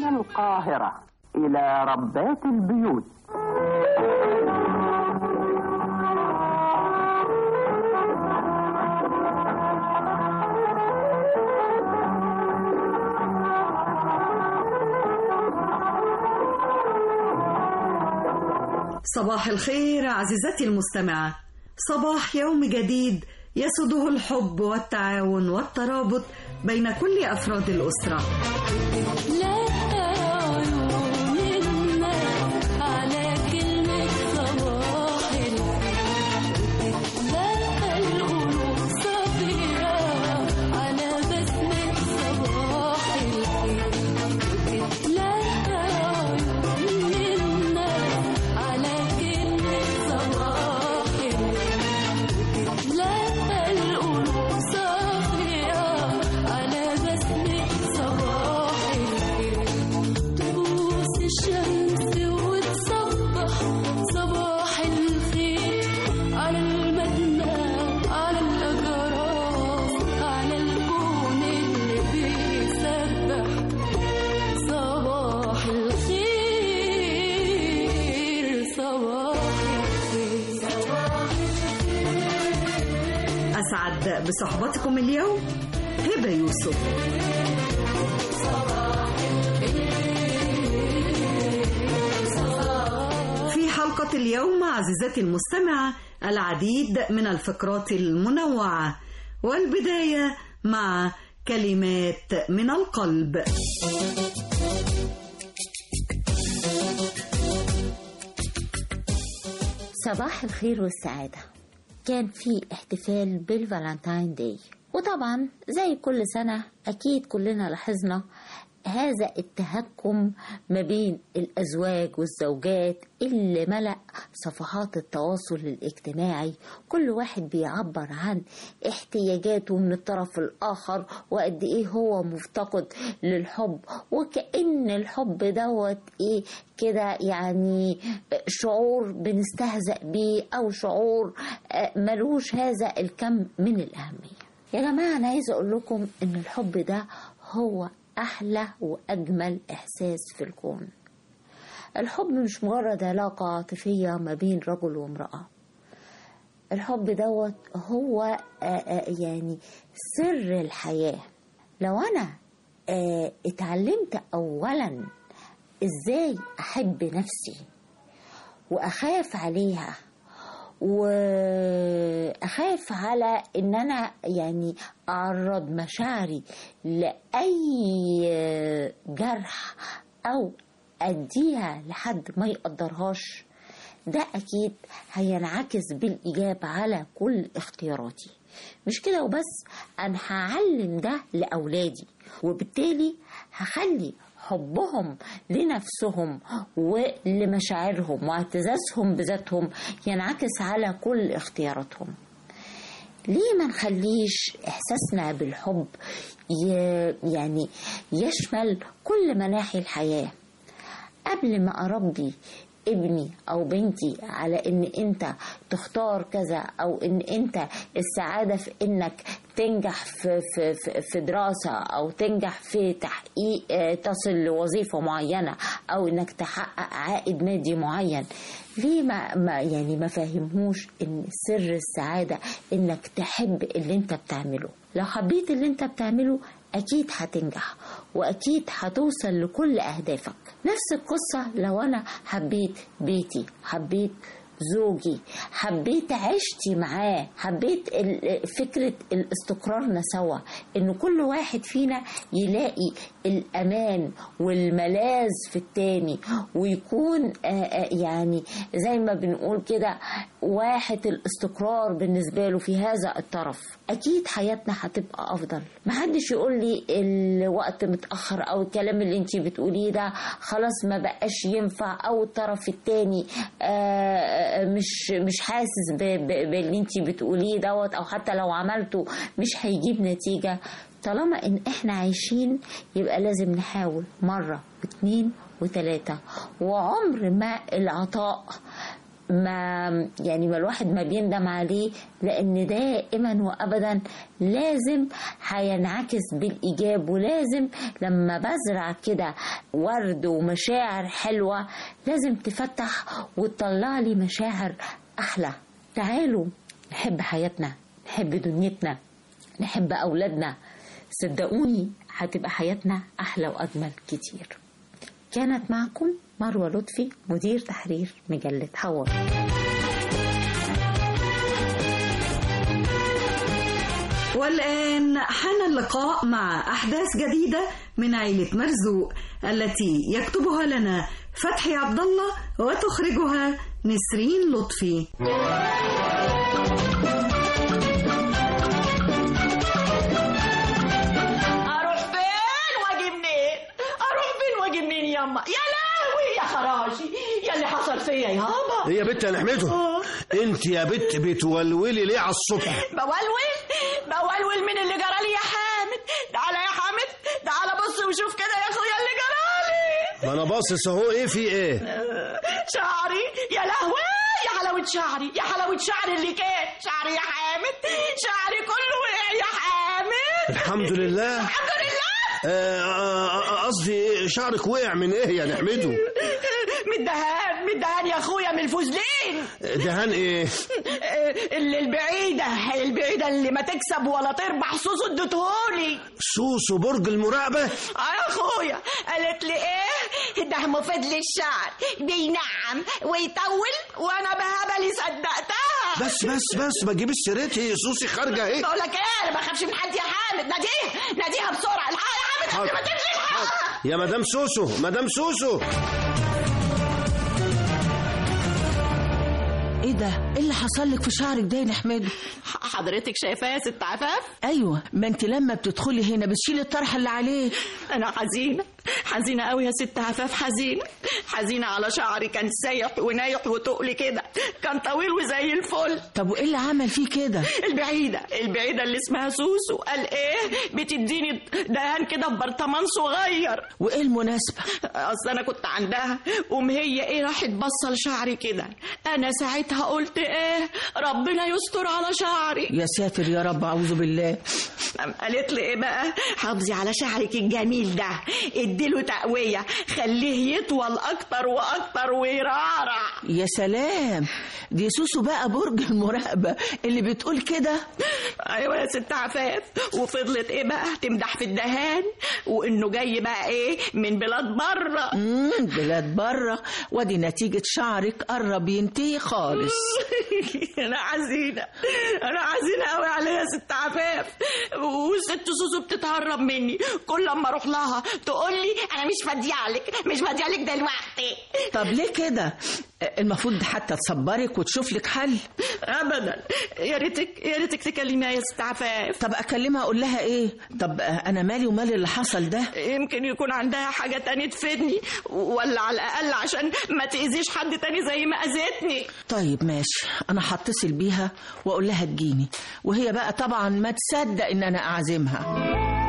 من القاهرة إلى ربات البيوت صباح الخير عزيزتي المستمعة صباح يوم جديد يسده الحب والتعاون والترابط بين كل أفراد الأسرة لا عيون الناس على كلمة صباح الخير لا القلوب صافية على بسمة صباح الخير لا عيون الناس على كلمة صباح الخير لا القلوب صافية على بسمة صباح الخير تبوس الشمس وتصبح صباح الخير على المدنة على الأجراس على الكون اللي بيسبح صباح الخير صباح الخير أسعد بصحبتكم اليوم هبة يوسف في حلقة اليوم عزيزتي المستمعة العديد من الفقرات المنوعة والبداية مع كلمات من القلب صباح الخير والسعادة كان في احتفال بالفالنتاين داي وطبعا زي كل سنة أكيد كلنا لاحظنا هذا التهكم ما بين الأزواج والزوجات اللي ملأ صفحات التواصل الاجتماعي كل واحد بيعبر عن احتياجاته من الطرف الآخر وقد إيه هو مفتقد للحب وكأن الحب دوت إيه كده يعني شعور بنستهزأ بيه أو شعور آه، ملوش هذا الكم من الأهمية يا جماعة أنا عايزة أقول لكم إن الحب ده هو أحلى وأجمل إحساس في الكون الحب مش مجرد علاقة عاطفية ما بين رجل وامرأة الحب دوت هو آه، آه، يعني سر الحياة لو أنا آه، اتعلمت أولا إزاي أحب نفسي وأخاف عليها واخاف على ان انا يعني اعرض مشاعري لاي جرح او اديها لحد ما يقدرهاش ده اكيد هينعكس بالايجاب على كل اختياراتي مش كده وبس انا هعلم ده لاولادي وبالتالي هخلي حبهم لنفسهم ولمشاعرهم واعتزازهم بذاتهم ينعكس على كل اختياراتهم ليه ما نخليش احساسنا بالحب ي- يعني يشمل كل مناحي الحياه قبل ما اربي ابني او بنتي على ان انت تختار كذا او ان انت السعاده في انك تنجح في في في- في دراسه او تنجح في تحقيق آه، تصل لوظيفه معينه او انك تحقق عائد مادي معين ليه ما, ما يعني ما فهمهوش ان سر السعاده انك تحب اللي انت بتعمله لو حبيت اللي انت بتعمله اكيد هتنجح واكيد هتوصل لكل اهدافك نفس القصه لو انا حبيت بيتي حبيت زوجي حبيت عشتي معاه حبيت ال- فكرة الاستقرارنا سوا ان كل واحد فينا يلاقي الامان والملاذ في التاني ويكون آه، آه، يعني زي ما بنقول كده واحد الاستقرار بالنسبة له في هذا الطرف اكيد حياتنا هتبقى افضل محدش يقول لي الوقت متاخر او الكلام اللي انت بتقوليه ده خلاص ما بقاش ينفع او الطرف التاني آه، مش مش حاسس ب- ب- باللي انت بتقوليه دوت او حتى لو عملته مش هيجيب نتيجه طالما ان احنا عايشين يبقى لازم نحاول مره واتنين وتلاته وعمر ما العطاء ما يعني ما الواحد ما بيندم عليه لان دائما وابدا لازم هينعكس بالايجاب ولازم لما بزرع كده ورد ومشاعر حلوه لازم تفتح وتطلع لي مشاعر احلى تعالوا نحب حياتنا نحب دنيتنا نحب اولادنا صدقوني هتبقى حياتنا احلى واجمل كتير كانت معكم مروه لطفي مدير تحرير مجله حوار والآن حان اللقاء مع أحداث جديدة من عيلة مرزوق التي يكتبها لنا فتحي عبد الله وتخرجها نسرين لطفي اروح فين واجي منين اروح فين واجي منين ياما يا لهوي يا خراشي يا اللي حصل فيا يابا ايه يا بت يا نحمده انت يا بت بتولولي ليه على الصبح بولول بولول من اللي جرالي يا حامد تعالى يا حامد تعالى بص وشوف كده يا اخويا اللي جرالي ما انا باصص اهو ايه في ايه شعري يا لهوي يا حلاوة شعري يا حلاوة شعري اللي كان شعري يا حامد شعري كله وقع يا حامد الحمد لله الحمد لله آه، آه، قصدي شعرك وقع من ايه يا نحمده من الدهان من الدهان يا اخويا من الفوزلين دهان ايه اللي البعيدة البعيدة اللي ما تكسب ولا تربح سوسو اديتهولي سوسو برج المراقبة اه يا اخويا قالت لي ايه ده مفيد للشعر بينعم ويطول وانا بهبلي صدقتها بس بس بس ما تجيبيش سيرتي سوسي خارجة ايه بقول لك ايه انا ما بخافش من حد يا حامد ناديه ناديها بسرعه الحق يا حامد قبل ما تمشي الحق يا مدام سوسو مدام سوسو ايه ده ايه اللي حصل لك في شعرك ده يا نحمده حضرتك شايفاه يا ست عفاف ايوه ما انت لما بتدخلي هنا بتشيلي الطرحه اللي عليه انا حزينه حزينه قوي يا ست عفاف حزينه حزينه على شعري كان سايح ونايح وتقلي كده كان طويل وزي الفل طب وايه اللي عمل فيه كده البعيدة البعيدة اللي اسمها سوسو قال ايه بتديني دهان كده في برطمان صغير وايه المناسبه اصل انا كنت عندها قوم هي ايه راحت بصل شعري كده انا ساعتها قلت ايه ربنا يستر على شعري يا ساتر يا رب اعوذ بالله قام قالت لي ايه بقى حافظي على شعرك الجميل ده اديله تقوية خليه يطول اكتر واكتر ويرعرع يا سلام دي سوسو بقى برج المراقبه اللي بتقول كده ايوه يا ست عفاف وفضلت ايه بقى تمدح في الدهان وانه جاي بقى ايه من بلاد بره امم بلاد بره ودي نتيجه شعرك قرب ينتهي خالص انا حزينه انا حزينه قوي عليها يا ست عفاف والست سوسو بتتهرب مني كل لما اروح لها تقول لي انا مش فاضيالك مش فاضيالك دلوقتي طب ليه كده المفروض حتى تصبرك وتشوف لك حل ابدا يا ريتك يا ريتك تكلميها يا ست عفاف طب اكلمها اقول لها ايه طب انا مالي ومال اللي حصل ده يمكن يكون عندها حاجة تانية تفيدني ولا على الأقل عشان ما تأذيش حد تاني زي ما أذتني طيب ماشي انا هتصل بيها واقول لها تجيني وهي بقى طبعا ما تصدق ان انا اعزمها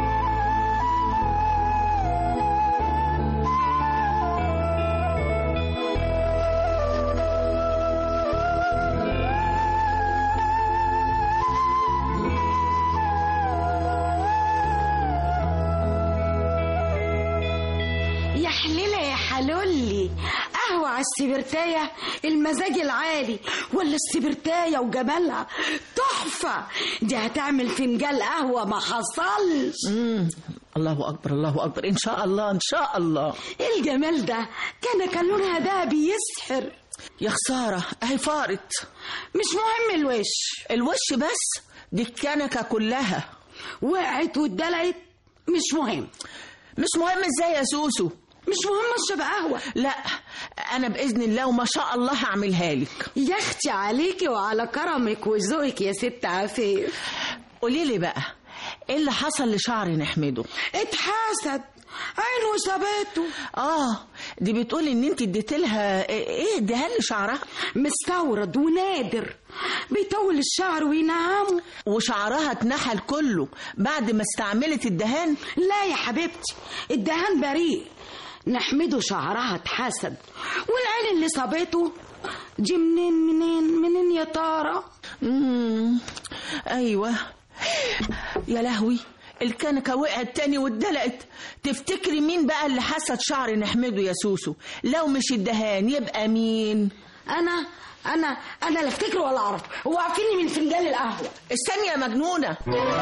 يا حليلة يا حلولي قهوة على السبرتاية المزاج العالي ولا السبرتاية وجمالها تحفة دي هتعمل فنجان قهوة ما حصلش امم الله اكبر الله اكبر ان شاء الله ان شاء الله ايه الجمال ده كان كان لونها دهبي يسحر يا خساره اهي فارت مش مهم الوش الوش بس دي الكنكه كلها وقعت واتدلقت مش مهم مش مهم ازاي يا سوسو مش مهم اشرب قهوة لا انا باذن الله وما شاء الله هعملها لك يا اختي عليكي وعلى كرمك وذوقك يا ست عفيف قولي لي بقى ايه اللي حصل لشعري نحمده اتحسد عينه سابته اه دي بتقول ان انت اديت لها ايه اديها لي شعرها مستورد ونادر بيطول الشعر وينعمه وشعرها اتنحل كله بعد ما استعملت الدهان لا يا حبيبتي الدهان بريء نحمده شعرها اتحسد والعين اللي صابته دي منين منين منين يا ترى مم. ايوه يا لهوي الكنكه وقعت تاني واتدلقت تفتكري مين بقى اللي حسد شعر نحمده يا سوسو لو مش الدهان يبقى مين انا انا انا لا افتكر ولا اعرف هو عارفيني من فنجان القهوه استني يا مجنونه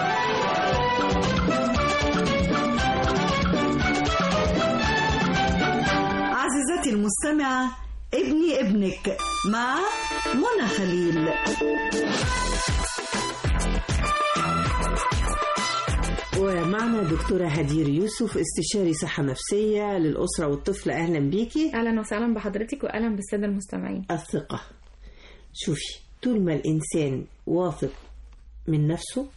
عزيزتي المستمعة ابني ابنك مع منى خليل ومعنا دكتورة هدير يوسف استشاري صحة نفسية للأسرة والطفل أهلا بيكي اهلا وسهلا بحضرتك واهلا بالساده المستمعين الثقة شوفي طول ما الإنسان واثق من نفسه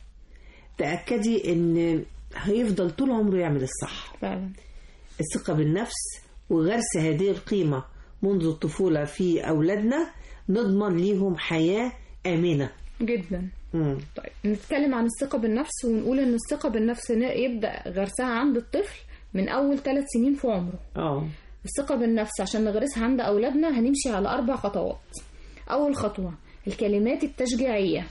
تأكدي إن هيفضل طول عمره يعمل الصح فعلا الثقة بالنفس وغرس هذه القيمة منذ الطفولة في أولادنا نضمن ليهم حياة آمنة جدا مم. طيب نتكلم عن الثقه بالنفس ونقول ان الثقه بالنفس ن- يبدا غرسها عند الطفل من اول ثلاث سنين في عمره اه الثقه بالنفس عشان نغرسها عند اولادنا هنمشي على اربع خطوات اول خطوه الكلمات التشجيعيه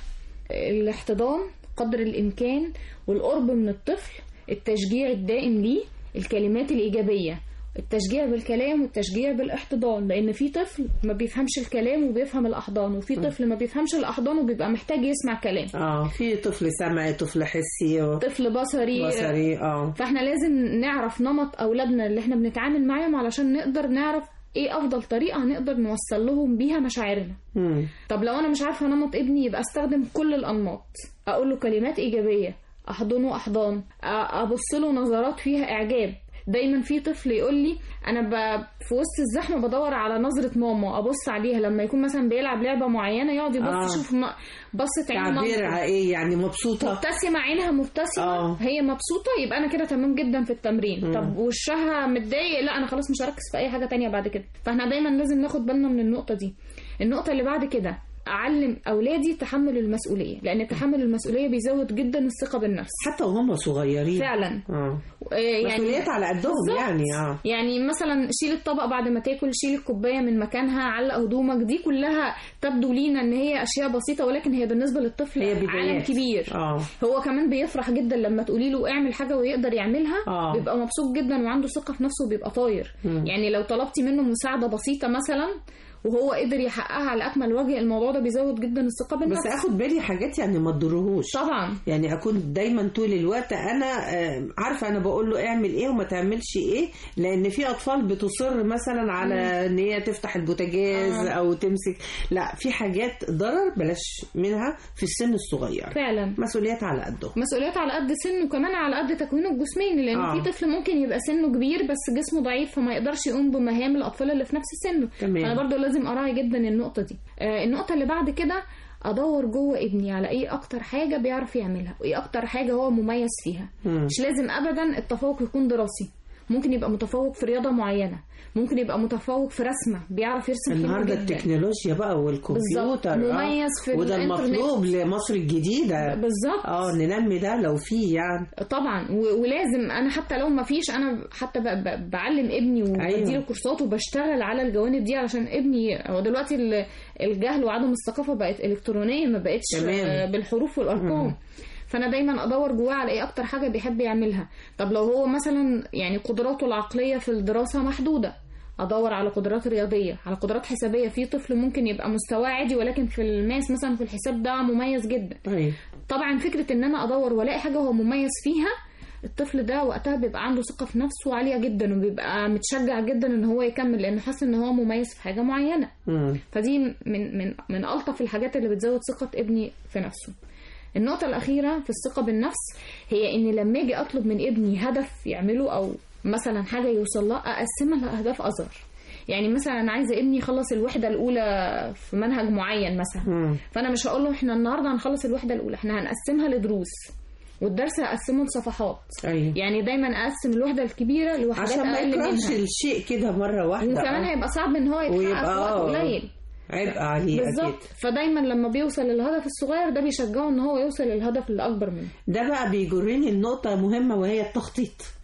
الاحتضان قدر الامكان والقرب من الطفل التشجيع الدائم ليه الكلمات الايجابيه التشجيع بالكلام والتشجيع بالاحتضان لان في طفل ما بيفهمش الكلام وبيفهم الاحضان وفي طفل ما بيفهمش الاحضان وبيبقى محتاج يسمع كلام اه في طفل سمعي طفل حسي و... طفل بصري بصري اه فاحنا لازم نعرف نمط اولادنا اللي احنا بنتعامل معاهم علشان نقدر نعرف ايه افضل طريقه هنقدر نوصل لهم بيها مشاعرنا مم. طب لو انا مش عارفه نمط ابني يبقى استخدم كل الانماط اقول له كلمات ايجابيه احضنه احضان أ- ابص له نظرات فيها اعجاب دايما في طفل يقول لي انا ب... في وسط الزحمه بدور على نظره ماما ابص عليها لما يكون مثلا بيلعب لعبه معينه يقعد يبص آه. يشوف م... بصه عين تعبير مامته ايه يعني مبسوطة مبتسمة عينها مبتسمة آه. هي مبسوطة يبقى أنا كده تمام جدا في التمرين مم. طب وشها متضايق لا أنا خلاص مش هركز في أي حاجة تانية بعد كده فاحنا دايما لازم ناخد بالنا من النقطة دي النقطة اللي بعد كده أعلم أولادي تحمل المسؤولية لأن تحمل المسؤولية بيزود جدا الثقة بالنفس حتى وهم صغيرين فعلا اه آه، يعني مسؤوليات على قدهم بالظبط. يعني اه يعني مثلا شيل الطبق بعد ما تاكل شيل الكوبايه من مكانها علق هدومك دي كلها تبدو لينا ان هي اشياء بسيطه ولكن هي بالنسبه للطفل هي بدايات. عالم كبير اه هو كمان بيفرح جدا لما تقولي له اعمل حاجه ويقدر يعملها آه. بيبقى مبسوط جدا وعنده ثقه في نفسه وبيبقى طاير مم. يعني لو طلبتي منه مساعده بسيطه مثلا وهو قدر يحققها على اكمل وجه الموضوع ده بيزود جدا الثقه بالنفس بس اخد بالي حاجات يعني ما تضرهوش طبعا يعني اكون دايما طول الوقت انا آه، عارفه انا بقول له اعمل ايه وما تعملش ايه لان في اطفال بتصر مثلا على ان هي تفتح البوتاجاز آه. او تمسك لا في حاجات ضرر بلاش منها في السن الصغير فعلا مسؤوليات على قدهم مسؤوليات على قد سنه وكمان على قد تكوينه الجسماني لان آه. في طفل ممكن يبقى سنه كبير بس جسمه ضعيف فما يقدرش يقوم بمهام الاطفال اللي في نفس سنه تمام. انا برضو لازم اراعي جدا النقطه دي آه النقطه اللي بعد كده ادور جوه ابني على ايه اكتر حاجه بيعرف يعملها وايه اكتر حاجه هو مميز فيها مم. مش لازم ابدا التفوق يكون دراسي ممكن يبقى متفوق في رياضه معينه ممكن يبقى متفوق في رسمه بيعرف يرسم حلو النهارده جدا التكنولوجيا بقى والكمبيوتر بالظبط. آه. مميز في وده الإنترنت. المطلوب لمصر الجديده بالظبط اه ننمي ده لو في يعني طبعا و- ولازم انا حتى لو ما فيش انا حتى ب- ب- بعلم ابني وبديله أيوة. كورسات وبشتغل على الجوانب دي علشان ابني هو دلوقتي ال- الجهل وعدم الثقافه بقت الكترونيه ما بقتش تمام. آه، بالحروف والارقام مم. فانا دايما ادور جواه على ايه اكتر حاجه بيحب يعملها طب لو هو مثلا يعني قدراته العقليه في الدراسه محدوده ادور على قدرات رياضيه على قدرات حسابيه في طفل ممكن يبقى مستواه عادي ولكن في الماس مثلا في الحساب ده مميز جدا طيب طبعا فكره ان انا ادور والاقي حاجه هو مميز فيها الطفل ده وقتها بيبقى عنده ثقه في نفسه عاليه جدا وبيبقى متشجع جدا ان هو يكمل لانه حاسس ان هو مميز في حاجه معينه مم. فدي من من من الطف الحاجات اللي بتزود ثقه ابني في نفسه النقطه الاخيره في الثقه بالنفس هي ان لما اجي اطلب من ابني هدف يعمله او مثلا حاجه يوصل لها اقسمها لاهداف اصغر يعني مثلا انا عايزه ابني يخلص الوحده الاولى في منهج معين مثلا مم. فانا مش هقول له احنا النهارده هنخلص الوحده الاولى احنا هنقسمها لدروس والدرس هقسمه لصفحات ايوه يعني دايما اقسم الوحده الكبيره لوحدات عشان ما اقل يكرهش منها الشيء كده مره واحده وكمان آه. هيبقى صعب ان هو يتحقق ويبقى في وقت آه. قليل عبء عليه بالظبط اكيد فدايما لما بيوصل للهدف الصغير ده بيشجعه ان هو يوصل للهدف الاكبر منه ده بقى بيجرني النقطة مهمة وهي التخطيط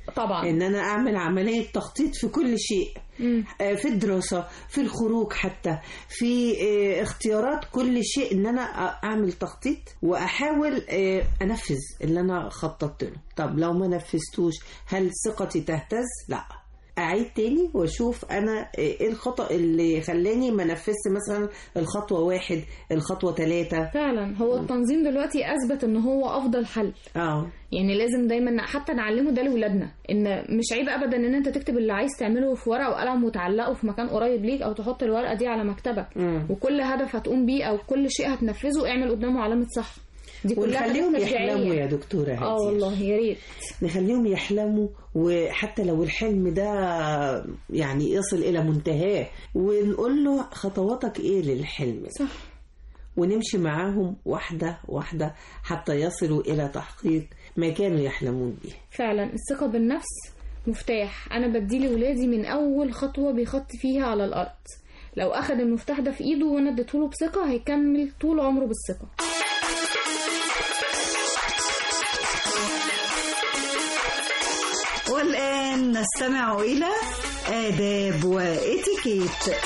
طبعا ان انا اعمل عمليه تخطيط في كل شيء آه، في الدراسه في الخروج حتى في آه، اختيارات كل شيء ان انا أ- اعمل تخطيط واحاول آه، انفذ اللي انا خططت له طب لو ما نفذتوش هل ثقتي تهتز لا اعيد تاني واشوف انا آه، ايه الخطا اللي خلاني ما نفذت مثلا الخطوه واحد الخطوه ثلاثه فعلا هو التنظيم دلوقتي اثبت ان هو افضل حل اه يعني لازم دايما حتى نعلمه ده لاولادنا ان مش عيب ابدا ان انت تكتب اللي عايز تعمله في ورقه وقلم وتعلقه في مكان قريب ليك او تحط الورقه دي على مكتبك مم. وكل هدف هتقوم بيه او كل شيء هتنفذه اعمل قدامه علامه صح دي كلها ونخليهم حاجات تشجيعية. يحلموا يا دكتوره اه هدير. والله يا ريت نخليهم يحلموا وحتى لو الحلم ده يعني يصل إلى منتهاه ونقول له خطواتك إيه للحلم ده. صح ونمشي معاهم واحدة واحدة حتى يصلوا إلى تحقيق ما كانوا يحلمون به فعلا الثقه بالنفس مفتاح انا بديه لاولادي من اول خطوه بيخط فيها على الارض لو اخد المفتاح ده في ايده وانا اديتهوله بثقه هيكمل طول عمره بالثقه والآن نستمع إلى آداب وإتيكيت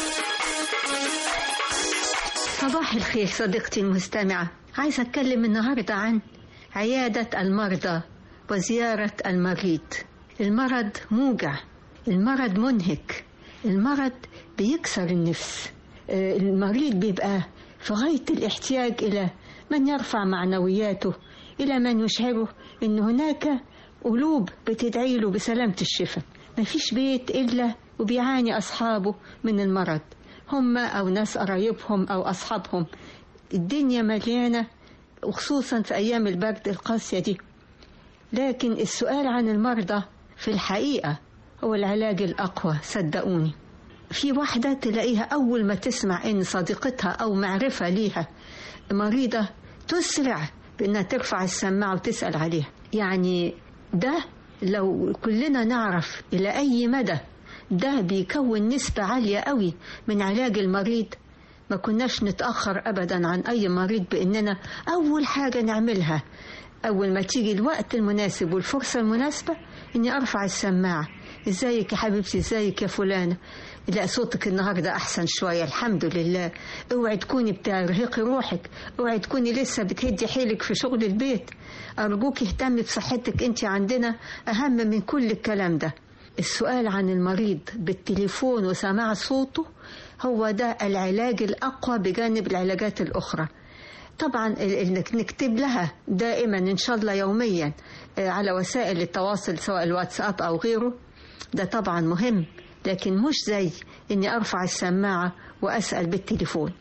صباح الخير صديقتي المستمعة عايزة أتكلم النهاردة عن عيادة المرضى وزيارة المريض المرض موجع المرض منهك المرض بيكسر النفس آه، المريض بيبقى في غاية الاحتياج إلى من يرفع معنوياته إلى من يشعره أن هناك قلوب بتدعي له بسلامة الشفاء مفيش بيت إلا وبيعاني أصحابه من المرض هم أو ناس قرايبهم أو أصحابهم الدنيا مليانة وخصوصا في أيام البرد القاسية دي لكن السؤال عن المرضى في الحقيقة هو العلاج الأقوى صدقوني في واحدة تلاقيها أول ما تسمع إن صديقتها أو معرفة ليها مريضة تسرع بأنها ترفع السماعة وتسأل عليها يعني ده لو كلنا نعرف إلى أي مدى ده بيكون نسبة عالية قوي من علاج المريض ما كناش نتأخر أبدا عن أي مريض بأننا أول حاجة نعملها أول ما تيجي الوقت المناسب والفرصة المناسبة إني أرفع السماعة ازيك يا حبيبتي ازيك يا فلانة لا صوتك النهاردة أحسن شوية الحمد لله اوعي تكوني بترهقي روحك اوعي تكوني لسه بتهدي حيلك في شغل البيت أرجوك اهتمي بصحتك انت عندنا أهم من كل الكلام ده السؤال عن المريض بالتليفون وسماع صوته هو ده العلاج الأقوى بجانب العلاجات الأخرى طبعا ال- انك نكتب لها دائما ان شاء الله يوميا آه، على وسائل التواصل سواء الواتساب او غيره ده طبعا مهم لكن مش زي اني ارفع السماعه واسال بالتليفون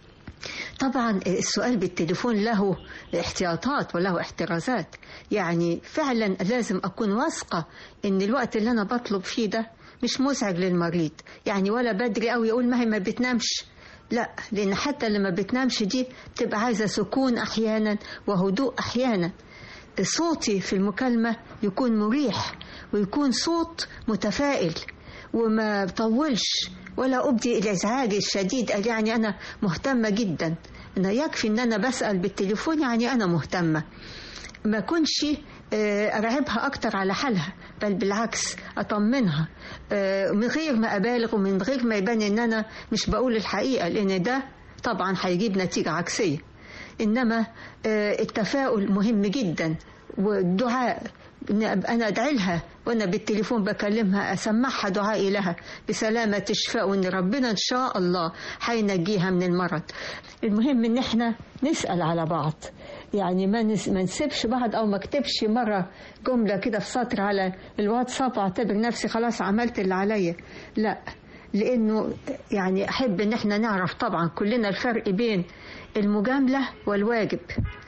طبعا السؤال بالتليفون له احتياطات وله احترازات يعني فعلا لازم اكون واثقه ان الوقت اللي انا بطلب فيه ده مش مزعج للمريض يعني ولا بدري قوي يقول ما هي ما بتنامش لا لان حتى اللي ما بتنامش دي بتبقى عايزه سكون احيانا وهدوء احيانا صوتي في المكالمه يكون مريح ويكون صوت متفائل وما بطولش ولا ابدي الازعاج الشديد قال يعني انا مهتمه جدا انا يكفي ان انا بسال بالتليفون يعني انا مهتمه ما كنش آه، ارعبها اكتر على حالها بل بالعكس اطمنها آه، من غير ما ابالغ ومن غير ما يبان ان انا مش بقول الحقيقه لان ده طبعا هيجيب نتيجه عكسيه انما آه، التفاؤل مهم جدا والدعاء إن أبقى انا ادعي لها وانا بالتليفون بكلمها اسمعها دعائي لها بسلامه الشفاء وان ربنا ان شاء الله هينجيها من المرض المهم ان احنا نسال على بعض يعني ما نس... ما نسيبش بعض او ما اكتبش مره جمله كده في سطر على الواتساب واعتبر نفسي خلاص عملت اللي عليا لا لانه يعني احب ان احنا نعرف طبعا كلنا الفرق بين المجامله والواجب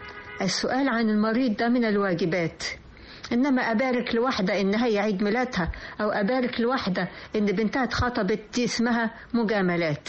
السؤال عن المريض ده من الواجبات انما ابارك لواحده ان هي عيد ميلادها او ابارك لواحده ان بنتها اتخطبت دي اسمها مجاملات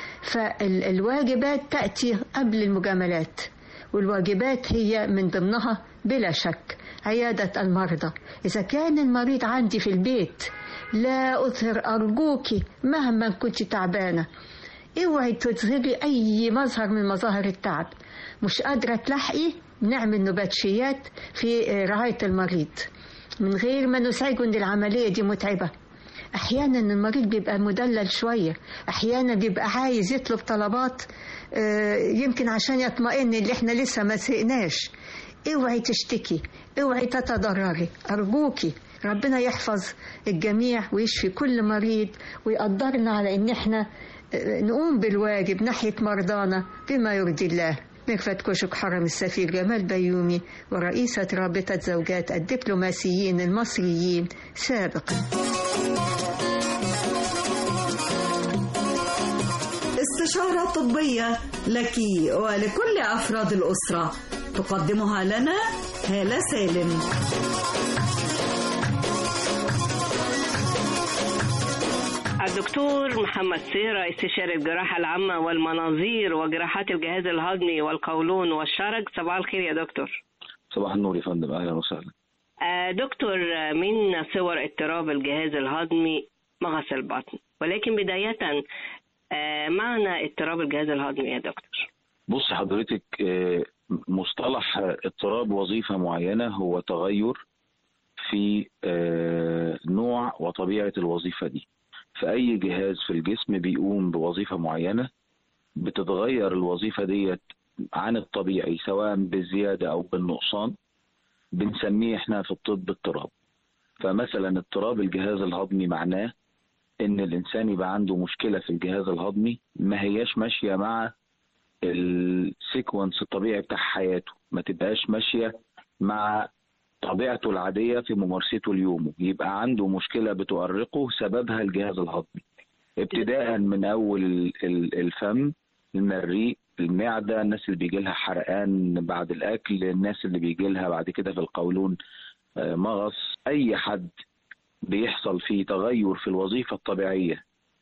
فالواجبات تاتي قبل المجاملات والواجبات هي من ضمنها بلا شك عياده المرضى اذا كان المريض عندي في البيت لا اظهر ارجوك مهما كنت تعبانه اوعي تظهري اي مظهر من مظاهر التعب مش قادره تلحقي نعمل نباتشيات في رعايه المريض من غير ما نزعجه ان العملية دي متعبة احيانا المريض بيبقى مدلل شوية احيانا بيبقى عايز يطلب طلبات آه، يمكن عشان يطمئن اللي احنا لسه ما سقناش اوعي تشتكي اوعي تتضرري ارجوكي ربنا يحفظ الجميع ويشفي كل مريض ويقدرنا على ان احنا آه، نقوم بالواجب ناحية مرضانا بما يرضي الله ميرفت كوشك حرم السفير جمال بيومي ورئيسة رابطة زوجات الدبلوماسيين المصريين سابقا استشارة طبية لك ولكل أفراد الأسرة تقدمها لنا هالة سالم الدكتور محمد سيرة استشاري الجراحة العامة والمناظير وجراحات الجهاز الهضمي والقولون والشرج صباح الخير يا دكتور صباح النور يا فندم اهلا وسهلا آه، دكتور آه، من صور اضطراب الجهاز الهضمي مغص البطن ولكن بداية آه، معنى اضطراب الجهاز الهضمي يا دكتور بص حضرتك آه، مصطلح آه، اضطراب وظيفة معينة هو تغير في آه، نوع وطبيعة الوظيفة دي فأي جهاز في الجسم بيقوم بوظيفة معينة بتتغير الوظيفة ديت عن الطبيعي سواء بالزيادة أو بالنقصان بنسميه احنا في الطب اضطراب فمثلا اضطراب الجهاز الهضمي معناه ان الانسان يبقى عنده مشكله في الجهاز الهضمي ما هياش ماشيه مع السيكونس الطبيعي بتاع حياته ما تبقاش ماشيه مع طبيعته العاديه في ممارسته اليومي يبقى عنده مشكله بتؤرقه سببها الجهاز الهضمي ابتداء من اول ال- ال- الفم المريء المعده الناس اللي بيجي لها حرقان بعد الاكل الناس اللي بيجي لها بعد كده في القولون آه، مغص اي حد بيحصل فيه تغير في الوظيفه الطبيعيه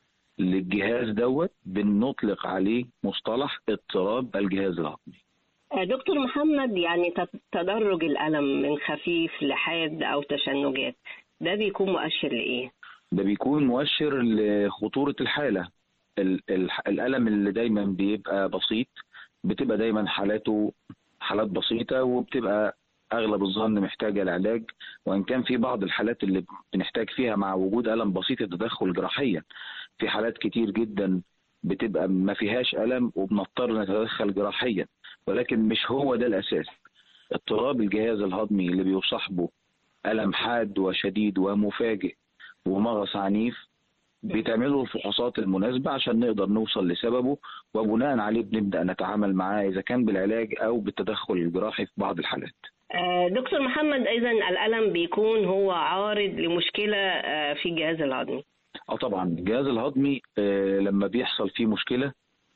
للجهاز دوت بنطلق عليه مصطلح اضطراب الجهاز الهضمي آه، دكتور محمد يعني تد- تدرج الألم من خفيف لحاد أو تشنجات ده بيكون مؤشر لإيه؟ ده بيكون مؤشر لخطورة الحالة ال- ال- الألم اللي دايما بيبقى بسيط بتبقى دايما حالاته حالات بسيطة وبتبقى أغلب الظن محتاجة لعلاج وإن كان في بعض الحالات اللي بنحتاج فيها مع وجود ألم بسيط التدخل جراحيا في حالات كتير جدا بتبقى ما فيهاش ألم وبنضطر نتدخل جراحيا ولكن مش هو ده الأساس اضطراب الجهاز الهضمي اللي بيصاحبه ألم حاد وشديد ومفاجئ ومغص عنيف بيتعملوا الفحوصات المناسبة عشان نقدر نوصل لسببه وبناء عليه بنبدأ نتعامل معاه إذا كان بالعلاج أو بالتدخل الجراحي في بعض الحالات آه، دكتور محمد أيضا الألم بيكون هو عارض لمشكلة آه، في الجهاز الهضمي اه طبعا الجهاز الهضمي آه، لما بيحصل فيه مشكلة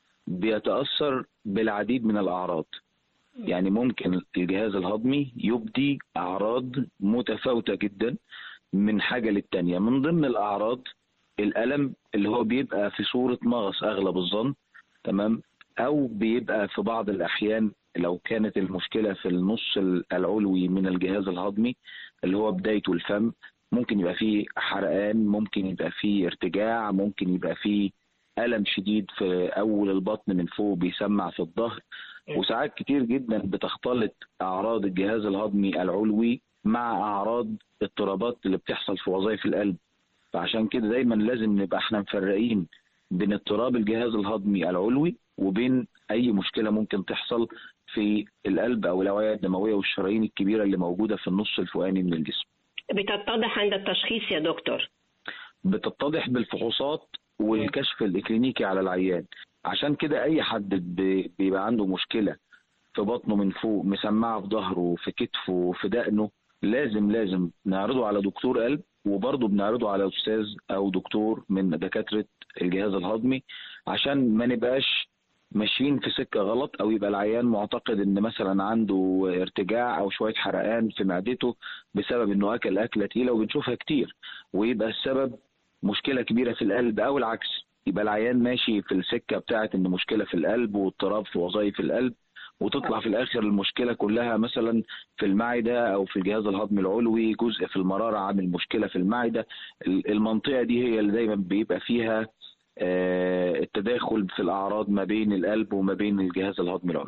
بيتأثر بالعديد من الأعراض يعني ممكن الجهاز الهضمي يبدي أعراض متفاوتة جدا من حاجة للتانية من ضمن الأعراض الألم اللي هو بيبقى في صورة مغص أغلب الظن تمام أو بيبقى في بعض الأحيان لو كانت المشكلة في النص العلوي من الجهاز الهضمي اللي هو بدايته الفم ممكن يبقى فيه حرقان ممكن يبقى فيه ارتجاع ممكن يبقى فيه ألم شديد في أول البطن من فوق بيسمع في الظهر وساعات كتير جدا بتختلط أعراض الجهاز الهضمي العلوي مع أعراض اضطرابات اللي بتحصل في وظائف القلب فعشان كده دايما لازم نبقى احنا مفرقين بين اضطراب الجهاز الهضمي العلوي وبين أي مشكلة ممكن تحصل في القلب أو الأوعية الدموية والشرايين الكبيرة اللي موجودة في النص الفوقاني من الجسم بتتضح عند التشخيص يا دكتور بتتضح بالفحوصات والكشف الإكلينيكي على العيان عشان كده أي حد بي- بيبقى عنده مشكلة في بطنه من فوق مسمعة في ظهره في كتفه في دقنه لازم لازم نعرضه على دكتور قلب وبرضه بنعرضه على أستاذ أو دكتور من دكاترة الجهاز الهضمي عشان ما نبقاش ماشيين في سكة غلط أو يبقى العيان معتقد إن مثلا عنده ارتجاع أو شوية حرقان في معدته بسبب إنه أكل أكلة تقيلة وبنشوفها كتير ويبقى السبب مشكلة كبيرة في القلب أو العكس يبقى العيان ماشي في السكة بتاعت إن مشكلة في القلب واضطراب في وظائف القلب وتطلع في الآخر المشكلة كلها مثلا في المعدة أو في الجهاز الهضمي العلوي جزء في المرارة عامل مشكلة في المعدة ال- المنطقة دي هي اللي دايما بيبقى فيها آه، التداخل في الأعراض ما بين القلب وما بين الجهاز الهضمي العلوي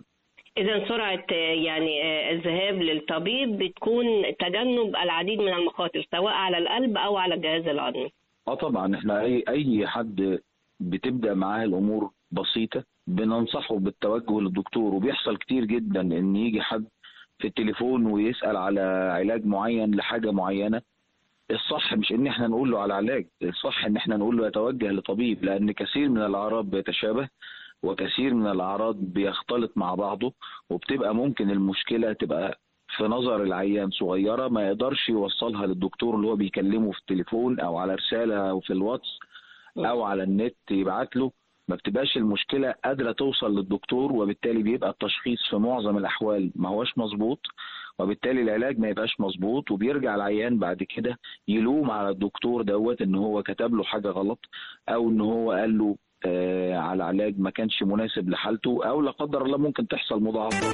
إذا سرعة آه، يعني آه، الذهاب للطبيب بتكون تجنب العديد من المخاطر سواء على القلب أو على الجهاز الهضمي اه طبعا احنا اي اي حد بتبدا معاه الامور بسيطه بننصحه بالتوجه للدكتور وبيحصل كتير جدا ان يجي حد في التليفون ويسال على علاج معين لحاجه معينه الصح مش ان احنا نقول له على علاج الصح ان احنا نقول له يتوجه لطبيب لان كثير من الاعراض بيتشابه وكثير من الاعراض بيختلط مع بعضه وبتبقى ممكن المشكله تبقى في نظر العيان صغيره ما يقدرش يوصلها للدكتور اللي هو بيكلمه في التليفون او على رساله او في الواتس او على النت يبعت له ما بتبقاش المشكله قادره توصل للدكتور وبالتالي بيبقى التشخيص في معظم الاحوال ما هوش مظبوط وبالتالي العلاج ما يبقاش مظبوط وبيرجع العيان بعد كده يلوم على الدكتور دوت ان هو كتب له حاجه غلط او ان هو قال له آه على علاج ما كانش مناسب لحالته او لا قدر الله ممكن تحصل مضاعفات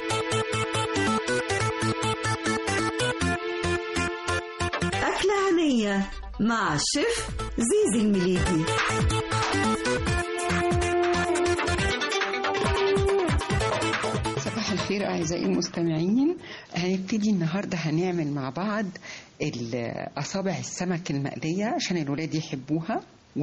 أكلة هنية مع الشيف زيزي المليجي صباح الخير أعزائي المستمعين هنبتدي النهاردة هنعمل مع بعض ال- أصابع السمك المقلية عشان الولاد يحبوها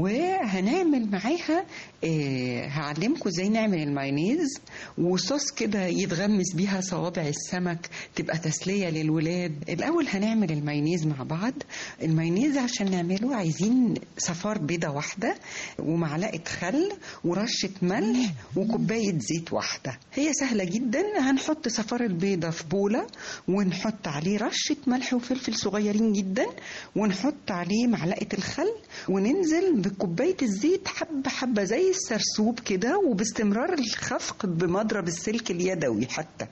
وهنعمل معاها آه، هعلمكم ازاي نعمل المايونيز وصوص كده يتغمس بيها صوابع السمك تبقى تسلية للولاد الأول هنعمل المايونيز مع بعض المايونيز عشان نعمله عايزين صفار بيضة واحدة ومعلقة خل ورشة ملح وكوباية زيت واحدة هي سهلة جدا هنحط صفار البيضة في بولة ونحط عليه رشة ملح وفلفل صغيرين جدا ونحط عليه معلقة الخل وننزل بكوباية الزيت حبة حبة زي السرسوب كده وباستمرار الخفق بمضرب السلك اليدوي حتى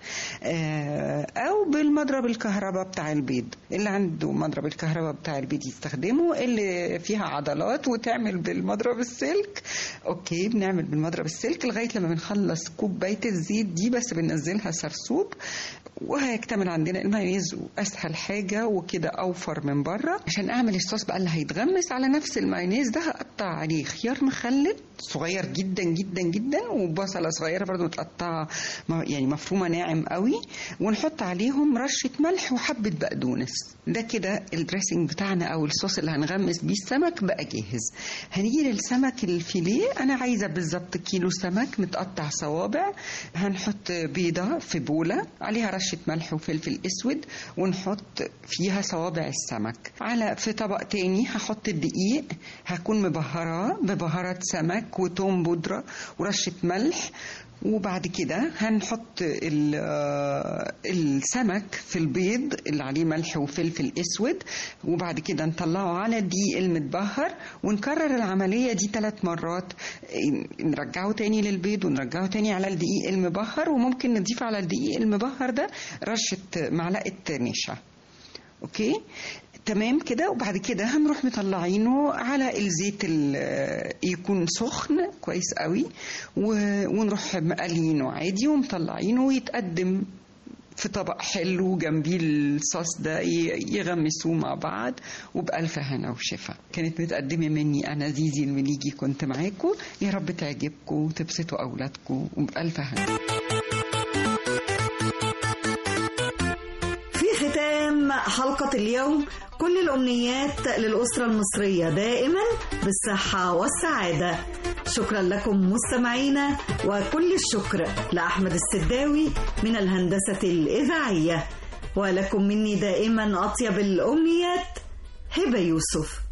آه، أو بالمضرب الكهرباء بتاع البيض اللي عنده مضرب الكهرباء بتاع البيض يستخدمه اللي فيها عضلات وتعمل بالمضرب السلك اوكي بنعمل بالمضرب السلك لغاية لما بنخلص كوباية الزيت دي بس بننزلها سرسوب وهيكتمل عندنا المايونيز اسهل حاجه وكده اوفر من بره عشان اعمل الصوص بقى اللي هيتغمس على نفس المايونيز ده هقطع عليه خيار مخلل صغير جدا جدا جدا وبصله صغيره برضو متقطعه م- يعني مفرومه ناعم قوي ونحط عليهم رشه ملح وحبه بقدونس ده كده الدريسنج بتاعنا او الصوص اللي هنغمس بيه السمك بقى جاهز هنيجي للسمك الفيليه انا عايزه بالظبط كيلو سمك متقطع صوابع هنحط بيضه في بوله عليها رشه ملح وفلفل اسود ونحط فيها صوابع السمك على في طبق تاني هحط الدقيق هكون مبهراه ببهارات سمك وتوم بودره ورشه ملح وبعد كده هنحط ال- آه، السمك في البيض اللي عليه ملح وفلفل اسود وبعد كده نطلعه على الدقيق المتبهر ونكرر العملية دي ثلاث مرات إيه، نرجعه تاني للبيض ونرجعه تاني على الدقيق المبهر وممكن نضيف على الدقيق المبهر ده رشة معلقة نشا اوكي تمام كده وبعد كده هنروح مطلعينه على الزيت ال- يكون سخن كويس قوي و- ونروح مقلينه عادي ومطلعينه ويتقدم في طبق حلو جنبيه الصوص ده ي- يغمسوه مع بعض وبألف هنا وشفا كانت متقدمة مني أنا زيزي المليجي كنت معاكم يا رب تعجبكم وتبسطوا أولادكم وبألف هنا في ختام حلقة اليوم كل الأمنيات للأسرة المصرية دائما بالصحة والسعادة شكرا لكم مستمعينا وكل الشكر لأحمد السداوي من الهندسة الإذاعية ولكم مني دائما أطيب الأمنيات هبة يوسف